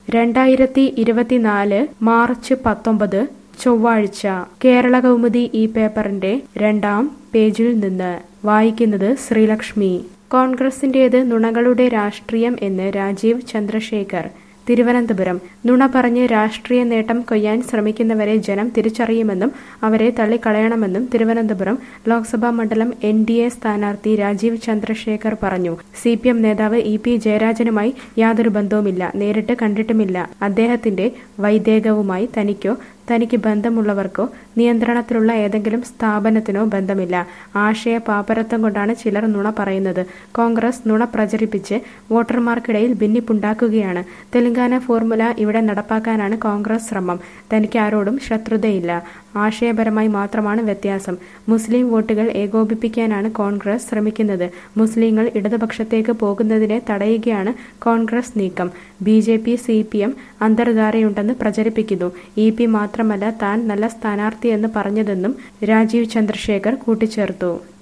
രണ്ടായിരത്തി ഇരുപത്തിനാല് മാർച്ച് പത്തൊമ്പത് ചൊവ്വാഴ്ച കേരള കൗമുദി ഈ പേപ്പറിന്റെ രണ്ടാം പേജിൽ നിന്ന് വായിക്കുന്നത് ശ്രീലക്ഷ്മി കോൺഗ്രസിന്റേത് നുണകളുടെ രാഷ്ട്രീയം എന്ന് രാജീവ് ചന്ദ്രശേഖർ തിരുവനന്തപുരം നുണ പറഞ്ഞ് രാഷ്ട്രീയ നേട്ടം കൊയ്യാൻ ശ്രമിക്കുന്നവരെ ജനം തിരിച്ചറിയുമെന്നും അവരെ തള്ളിക്കളയണമെന്നും തിരുവനന്തപുരം ലോക്സഭാ മണ്ഡലം എൻ ഡി എ സ്ഥാനാർത്ഥി രാജീവ് ചന്ദ്രശേഖർ പറഞ്ഞു സി പി എം നേതാവ് ഇ പി ജയരാജനുമായി യാതൊരു ബന്ധവുമില്ല നേരിട്ട് കണ്ടിട്ടുമില്ല അദ്ദേഹത്തിന്റെ വൈദേകവുമായി തനിക്കോ തനിക്ക് ബന്ധമുള്ളവർക്കോ നിയന്ത്രണത്തിലുള്ള ഏതെങ്കിലും സ്ഥാപനത്തിനോ ബന്ധമില്ല ആശയ പാപ്പരത്വം കൊണ്ടാണ് ചിലർ നുണ പറയുന്നത് കോൺഗ്രസ് നുണ പ്രചരിപ്പിച്ച് വോട്ടർമാർക്കിടയിൽ ഭിന്നിപ്പുണ്ടാക്കുകയാണ് തെലങ്കാന ഫോർമുല ഇവിടെ നടപ്പാക്കാനാണ് കോൺഗ്രസ് ശ്രമം തനിക്ക് ആരോടും ശത്രുതയില്ല ആശയപരമായി മാത്രമാണ് വ്യത്യാസം മുസ്ലിം വോട്ടുകൾ ഏകോപിപ്പിക്കാനാണ് കോൺഗ്രസ് ശ്രമിക്കുന്നത് മുസ്ലിങ്ങൾ ഇടതുപക്ഷത്തേക്ക് പോകുന്നതിനെ തടയുകയാണ് കോൺഗ്രസ് നീക്കം B J P C P M അന്തർധാരയുണ്ടെന്ന് പ്രചരിപ്പിക്കുന്നു ഇ പി മാത്രമല്ല താൻ നല്ല സ്ഥാനാർത്ഥിയെന്ന് പറഞ്ഞതെന്നും രാജീവ് ചന്ദ്രശേഖർ കൂട്ടിച്ചേർത്തു